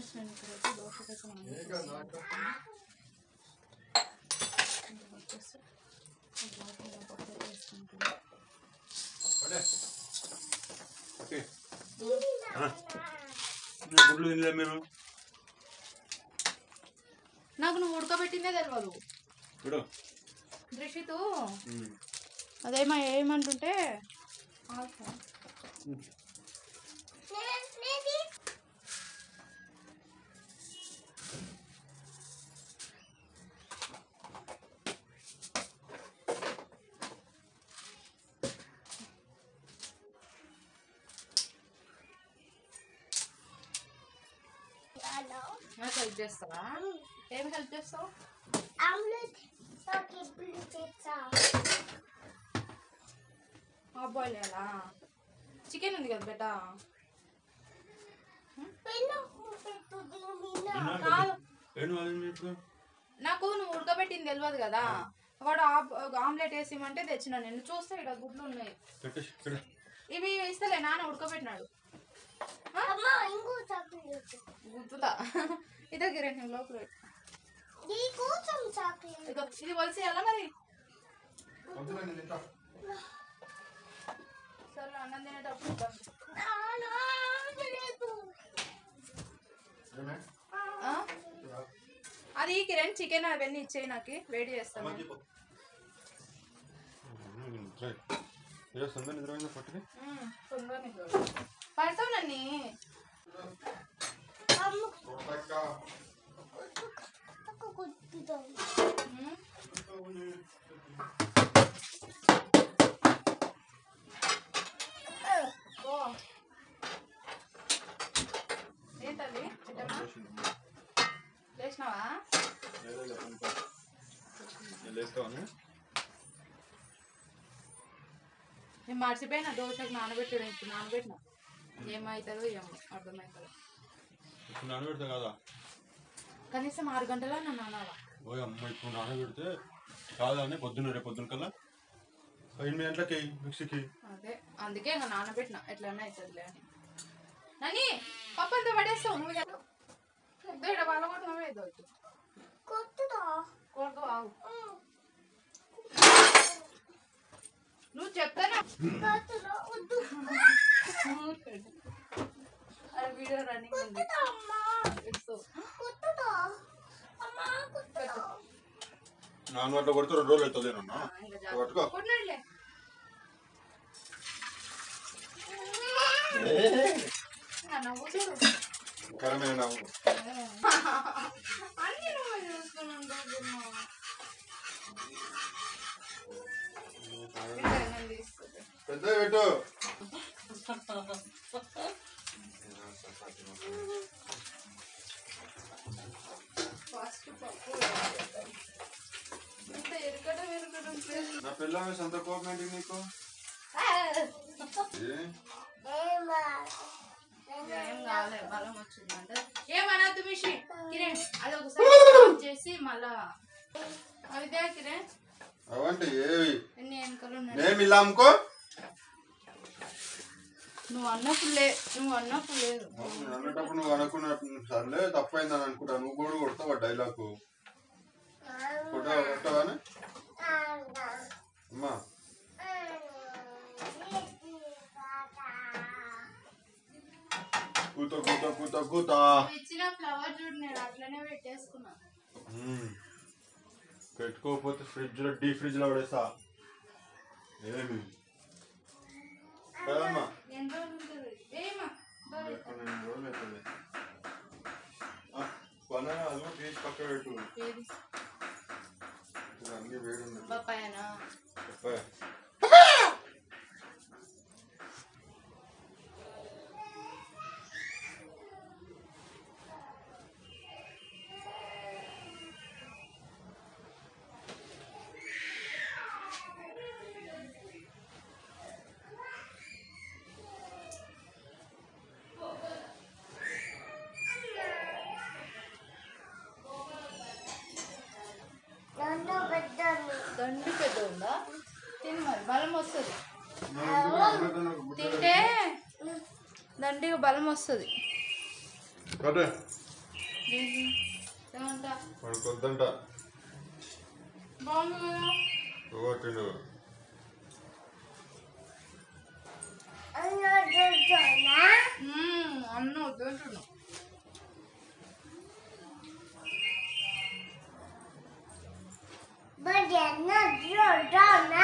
నేను ఇక్కడైతే దోశకైతే నానబెట్టేస్తాను. ఇందులో వచ్చేసి ఈ వాటర్లో పప్పు వేసుకుంటున్నాను. ఓకే గుడ్లు తినలే మీరు నాకు నువ్వు ఉడకబెట్టిందే తెలియదు ఇప్పుడు దృషితు అదేమో ఏమంటుంటే ఆల్ఫా. నాకు హెల్ప్ చేస్తావా ఏం హెల్ప్ చేస్తావు ఆమ్లెట్ ఇప్పుడు చేస్తా హాఫ్ బాయిల్ చేయాలా చికెన్ ఉంది కదా బేటా పెన్ను పెట్టు దీని మీద కాదు ఏం కాదు ఇప్పుడు నాకు నువ్వు ఉడకబెట్టింది తెలియదు కదా వాడు ఆప్- ఆమ్లెట్ వేసిమంటే తెచ్చిన నేను చూస్తే ఇక్కడ గుడ్లు ఉన్నాయి పెట్టేసి ఇక్కడ ఇవి ఇస్తలే నాన్న ఉడకబెట్టినాడు అమ్మ ఇంకో చాక్లెట్ గుర్తుతా ఇద్దరికి రెండు లోపల పెట్టు. నీ కోసం చాక్లెట్ ఇదిగో, ఇది వలిసేయాలా మరి సరే అన్నం తినేటప్పుడు ఇద్దాం. ఆ? అది కిరణ్ చికెన్ అవన్నీ ఇచ్చేయి నాకు వేడి చేస్తాను నేను. సందా నిద్రపోయిందా పట్టుకి ఉమ్, తొందరగా నిద్ర. పడతావు నన్ని ఉమ్. ఓ. ఏంటది చిట్టమ్మా లేచినావా లేస్తావా నేను మర్చిపోయినా దోశకు నానబెట్టాడు ఇప్పుడు నానబెట్టినా ఏమవుతుందో ఏమో అర్థమవుతుందో ఇప్పుడు నానబెడతా కదా కనీసం ఆరు గంటల నన్ను అనాలా ఓ అమ్మ ఇప్పుడు నానబెడితే కాదని పొద్దున్న రేపు పొద్దున్న కల్లా ఎనిమిది గంటలకి మిక్సీకి అదే అందుకే ఇంకా నానబెట్టిన ఎట్లన్నా అవుతుందిలే అని నని పప్పు అంతా పడేస్తావు నువ్వు ఇక్కడ వాళ్ళ కూడా నువ్వే ఏదో ఒకటి. కొత్తదా కొడుకు ఆగు నువ్వు చెప్తానే కొత్తదా వద్దు అది వీడియో రన్నింగ్ ఉంది అమ్మా ఇస్తూ. కొత్తదా అమ్మా కొత్తదా నాన్న అట్లా కొడితే రెండు రోజులు అవుతుంది నాన్న ఆ, ఇంకా జాగ్రత్త. పట్టుకో కొట్టినాడులే ఆ, నవ్వు చూడు కరమైన నవ్వు అన్ని నువ్వే చూస్తున్నావు బాబుమ్మ. ఇంకా ఏమైనా తీసుకుంటే. పెద్ద పెట్టు ఫస్ట్ పప్పు వేసేద్దాం. ఇంత ఇరకడం ఇరకడం చేసి- నా పిల్లలు సొంత కోపం ఏంటి నీకు ఆ! ఏ? ఏమా ఏం కాలే బలం వచ్చిందంటే ఏమనద్దు మిషి కిరణ్ అది ఒకసారి ఆఫ్ చేసి మళ్ళా అవిదే కిరణ్ అవంటే ఏవి ఎన్ని వెనకలు ఉన్నాయి నేను ఇలా అమ్ముకో నువ్వు అన్నప్పుడు లే నువ్వు అన్నప్పుడు లేదు నేను అన్నటప్పుడు నువ్వు అనుకున్న సర్లే తప్పైందని అనుకుంటా నువ్వు కూడా కొడతావా డైలాగ్ కొట్టావా కొట్టావానే అమ్మా కూత కూత కూత కూత నువ్వు ఇచ్చిన ఫ్లవర్ చూడు నేను అట్లనే పెట్టేసుకున్నా మ్మ్. పెట్టుకోకపోతే ఫ్రిడ్జ్ లో డీ ఫ్రిడ్జ్ లో పడేస్తా ఏమి కదమ్మా ఎన్ని రోజులు ఉంటుంది ఏమా పన్నెండు రోజులు అవుతుంది ఆ, బనానా అది కూడా తీసి పక్క పెట్టు ఏది ఇది అన్ని వేడి ఉంది పప్పాయనా చెప్పా నన్ను పెట్టాను దండి పెద్ద ఉందా తిని మరి బలం వస్తుంది తింటే తింటే దండిగా బలం వస్తుంది కదే ఏంటి ఏమంటా వాడికి వద్దంట బాగుంది కదా ఒకటిండు అన్నొద్దునా మ్మ్, అన్న వద్దంటున్నావు మరి అన్నొద్దునా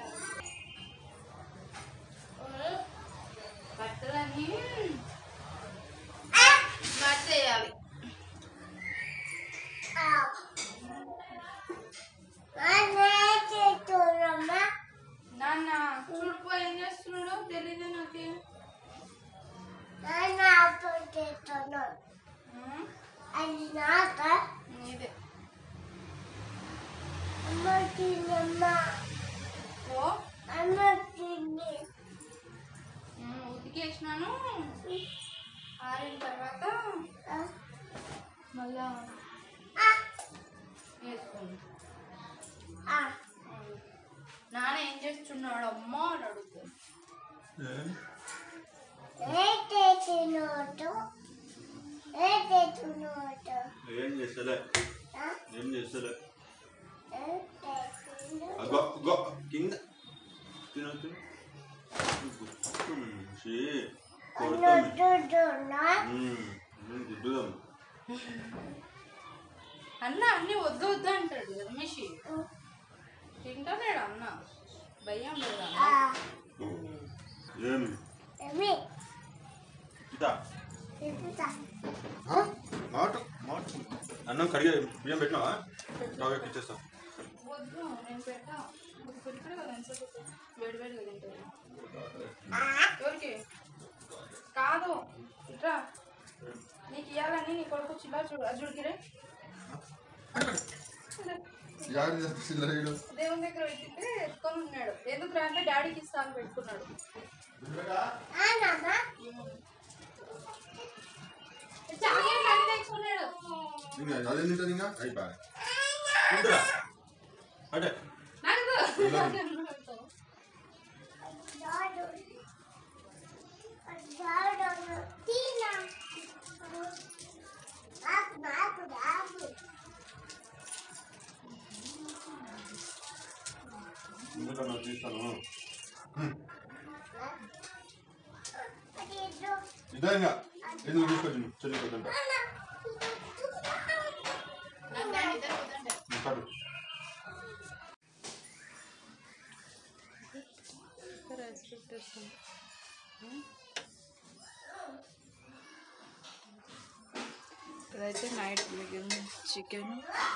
బట్టలని మర్చేయాలి అన్నే చేతురమ్మా నాన్న చూడుపో ఏం చేస్తున్నాడో తెలీదు నాకేం నాన్న అప్పు చేస్తున్నాను మ్మ్, అది నాక ఇదే అమ్మ తిన్నమ్మా ఓ అమ్మ తిన్ని మ్మ్, ఉతికేసినాను ఆరిన తర్వాత మళ్ళా వేసుకోండి నాన్న ఏం చేస్తున్నాడు అమ్మా అని అడుగుతాను ఏ చేసినోటు ఏ చేసినోటు ఏం చేస్తలే ఏం చేస్తలే ఏ చేసినోటు అగో అగో కింద తిను తిను గుర్తుంచి కొడతాం అన్నొద్దునా నేను తిట్టుదాం అన్న అన్ని వద్దు వద్దు అంటాడు కదా మిషి తింటానేడు అన్న భయం లేదా ఏమి ఏమి ఇదా చెప్తా మాట మాట అన్నం కడిగే బియ్యం పెట్టినావా కావ్యకి ఇచ్చేస్తా వద్దు నేను పెట్టా ఇది పెట్టాడు కదా ఎంతసేపు వేడి వేడిగా తింటాడు ఎవరికి కాదు ఇట్రా నీకు ఇవ్వాలని నీ కొడుకు చిల్లా చూడు అజుడికిరే దేవుని దగ్గర పెట్టింటే ఎత్తుకొని ఉన్నాడు ఎందుకు రా అంటే డాడీకి ఇస్తాను పెట్టుకున్నాడు ఆనమ్మా చాక్లెట్ అన్ని తెచ్చుకున్నాడు అదే తింటుంది ఇంకా అయిపోయా తింటురా అంటే నాకు దాడు దాడు తీనా నాకు నాకు నాకు ముందుగా నాకు తీస్తాను అది ఇదో ఇదే ఇంకా ఎందుకు తీసుకొచ్చి చెల్లి కొద్దంట నాకు దాని ఇద్దరు వద్దంటే ఉంటాడు రైస్ పెట్టేస్తాం ఇక్కడైతే నైట్ మిగిలిన చికెన్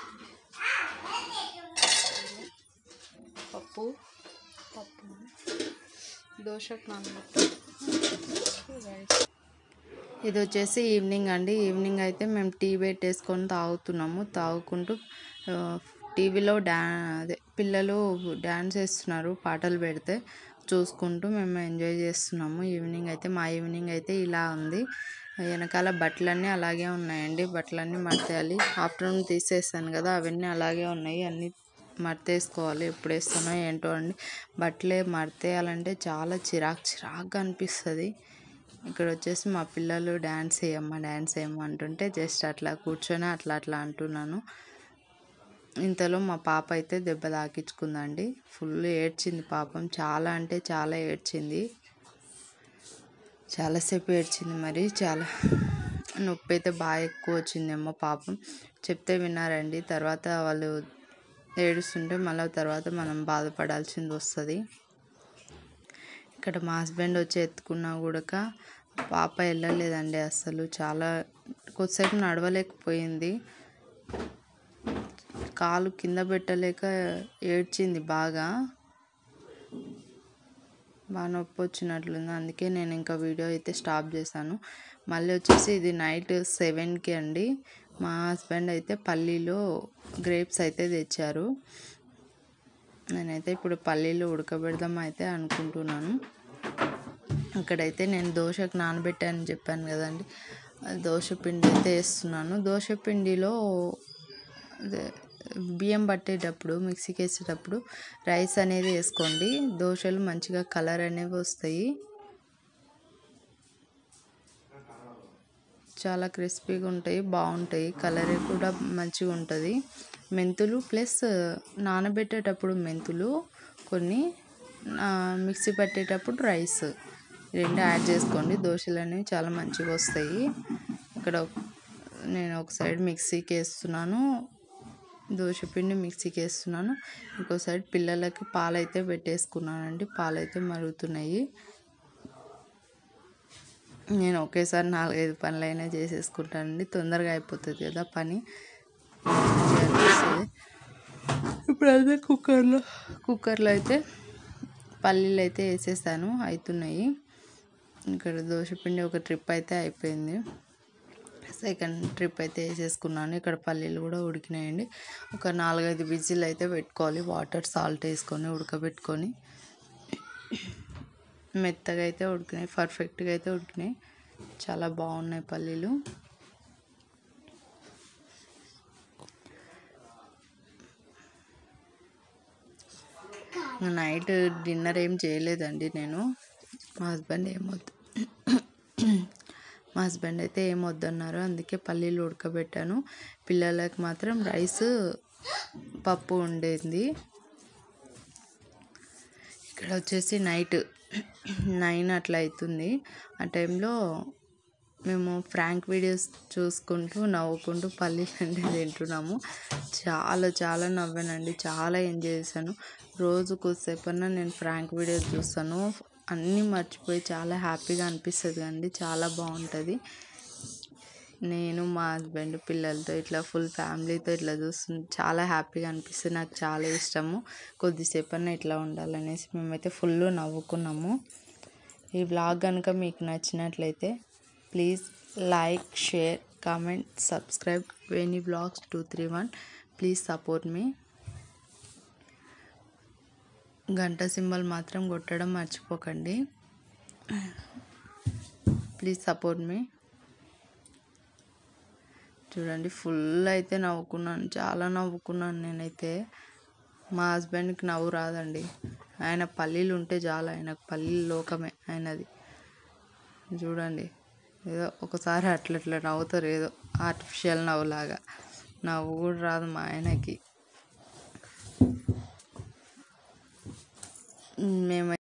పప్పు పప్పు దోశకు నానబెట్టాం రైస్ ఇది వచ్చేసి ఈవినింగ్ అండి ఈవినింగ్ అయితే మేము టీ పెట్టేసుకొని తాగుతున్నాము తాగుకుంటూ ఆ, టీవీలో డా అదే పిల్లలు డ్యాన్స్ వేస్తున్నారు పాటలు పెడితే చూసుకుంటూ మేము ఎంజాయ్ చేస్తున్నాము ఈవినింగ్ అయితే మా ఈవినింగ్ అయితే ఇలా ఉంది వెనకాల బట్టలన్నీ అలాగే ఉన్నాయండి బట్టలన్నీ మడతేయాలి ఆఫ్టర్నూన్ తీసేస్తాను కదా అవన్నీ అలాగే ఉన్నాయి అన్నీ మడతేసుకోవాలి ఎప్పుడు వేస్తానో ఏంటో అండి బట్టలే మడతేయాలంటే చాలా చిరాకు చిరాకుగా అనిపిస్తుంది ఇక్కడ వచ్చేసి మా పిల్లలు డ్యాన్స్ వేయమ్మా డ్యాన్స్ వేయమ్మా అంటుంటే జస్ట్ అట్లా కూర్చొని అట్లా అట్లా అంటున్నాను ఇంతలో మా పాప అయితే దెబ్బ తాకించుకుందండి ఫుల్ ఏడ్చింది పాపం చాలా అంటే చాలా ఏడ్చింది చాలాసేపు ఏడ్చింది మరి చాలా నొప్పి అయితే బాగా ఎక్కువ వచ్చిందేమో పాపం చెప్తే విన్నారండి తర్వాత వాళ్ళు ఏడుస్తుంటే మళ్ళీ తర్వాత మనం బాధపడాల్సింది వస్తుంది ఇక్కడ మా హస్బెండ్ వచ్చి ఎత్తుకున్నా కూడా పాప వెళ్ళలేదండి అసలు చాలా కొద్దిసేపు నడవలేకపోయింది కాలు కింద పెట్టలేక ఏడ్చింది బాగా బాగా నొప్పి వచ్చినట్లుంది అందుకే నేను ఇంకా వీడియో అయితే స్టాప్ చేశాను మళ్ళీ వచ్చేసి ఇది నైట్ సెవెన్కి అండి మా హస్బెండ్ అయితే పల్లీలో గ్రేప్స్ అయితే తెచ్చారు నేనైతే ఇప్పుడు పల్లీలు ఉడకబెడదాం అయితే అనుకుంటున్నాను ఇక్కడైతే నేను దోశకు నానబెట్టానని చెప్పాను కదండి అది దోశ పిండి అయితే వేస్తున్నాను దోశ పిండిలో అదే బియ్యం పట్టేటప్పుడు మిక్సీకి వేసేటప్పుడు రైస్ అనేది వేసుకోండి దోశలు మంచిగా కలర్ అనేవి వస్తాయి చాలా క్రిస్పీగా ఉంటాయి బాగుంటాయి కలర్ కూడా మంచిగా ఉంటుంది మెంతులు ప్లస్ నానబెట్టేటప్పుడు మెంతులు కొన్ని ఆ, మిక్సీ పట్టేటప్పుడు రైస్ రెండు యాడ్ చేసుకోండి దోశలు అనేవి చాలా మంచిగా వస్తాయి ఇక్కడ నేను ఒక సైడ్ మిక్సీకి వేస్తున్నాను దోశ పిండి మిక్సీకి వేస్తున్నాను ఇంకో సైడ్ పిల్లలకి పాలైతే పెట్టేసుకున్నానండి పాలైతే మరుగుతున్నాయి నేను ఒకేసారి నాలుగైదు పనులైనా చేసేసుకుంటానండి తొందరగా అయిపోతుంది కదా పని మంచిగా అనిపిస్తుంది ఇప్పుడు అయితే కుక్కర్లో కుక్కర్లో అయితే పల్లీలు అయితే వేసేసాను అవుతున్నాయి ఇక్కడ దోశపిండి ఒక ట్రిప్ అయితే అయిపోయింది సెకండ్ ట్రిప్ అయితే వేసేసుకున్నాను ఇక్కడ పల్లీలు కూడా ఉడికినాయండి ఒక నాలుగైదు విజిల్ అయితే పెట్టుకోవాలి వాటర్ సాల్ట్ వేసుకొని ఉడకబెట్టుకొని మెత్తగా అయితే ఉడికినాయి పర్ఫెక్ట్గా అయితే ఉడికినాయి చాలా బాగున్నాయి పల్లీలు నైట్ డిన్నర్ ఏం చేయలేదండి నేను మా హస్బెండ్ ఏమొద్దు మా హస్బెండ్ అయితే ఏం వద్దన్నారు అందుకే పల్లీలు ఉడకబెట్టాను పిల్లలకి మాత్రం రైస్ పప్పు ఉండేది ఇక్కడ వచ్చేసి నైట్ నైన్ అట్లా అవుతుంది ఆ టైంలో మేము ఫ్రాంక్ వీడియోస్ చూసుకుంటూ నవ్వుకుంటూ పల్లీలు అంటే తింటున్నాము చాలా చాలా నవ్వానండి చాలా ఎంజాయ్ చేశాను రోజు కొద్దిసేపన్నా నేను ఫ్రాంక్ వీడియోస్ చూస్తాను అన్నీ మర్చిపోయి చాలా హ్యాపీగా అనిపిస్తుంది అండి చాలా బాగుంటుంది నేను మా హస్బెండ్ పిల్లలతో ఇట్లా ఫుల్ ఫ్యామిలీతో ఇట్లా చూస్తుంటే చాలా హ్యాపీగా అనిపిస్తుంది నాకు చాలా ఇష్టము కొద్దిసేపు అన్న ఇట్లా ఉండాలనేసి మేమైతే ఫుల్ నవ్వుకున్నాము ఈ వ్లాగ్ కనుక మీకు నచ్చినట్లయితే please like share comment subscribe వెనీ vlogs two three one please support మీ గంట సింబల్ మాత్రం కొట్టడం మర్చిపోకండి ప్లీజ్ సపోర్ట్ మీ చూడండి ఫుల్ అయితే నవ్వుకున్నాను చాలా నవ్వుకున్నాను నేనైతే మా హస్బెండ్కి నవ్వు రాదండి ఆయన పల్లీలు ఉంటే చాలు ఆయనకు పల్లీలు లోకమే ఆయనది చూడండి ఏదో ఒకసారి అట్లా అట్లా నవ్వుతారు ఏదో ఆర్టిఫిషియల్ నవ్వులాగా నవ్వు కూడా రాదు మా ఆయనకి మేము